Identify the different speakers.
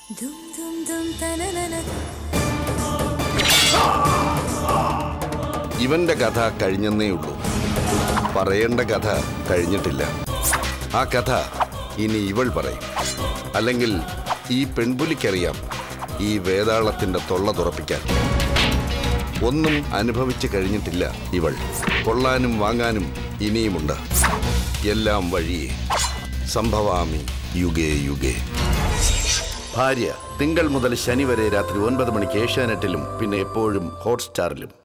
Speaker 1: ദും ദും ദും തനനന
Speaker 2: ഇവന്റെ കഥ കഴിഞ്ഞെന്നേ ഉള്ളൂ പറയേണ്ട കഥ കഴിഞ്ഞിട്ടില്ല ആ കഥ ഇനി ഇവൾ പറയും അല്ലെങ്കിൽ ഈ പെൺപുലിക്കറിയാം ഈ വേതാളത്തിന്റെ തൊള്ള തുറപ്പിക്കാൻ ഒന്നും അനുഭവിച്ചു കഴിഞ്ഞിട്ടില്ല ഇവൾ കൊള്ളാനും വാങ്ങാനും ഇനിയുമുണ്ട് എല്ലാം വഴിയേ സംഭവാമി യുഗേ യുഗേ ഭാര്യ തിങ്കൾ മുതൽ ശനി വരെ രാത്രി ഒൻപത് മണിക്ക് ഏഷ്യാനെറ്റിലും പിന്നെ എപ്പോഴും ഹോട്ട്സ്റ്റാറിലും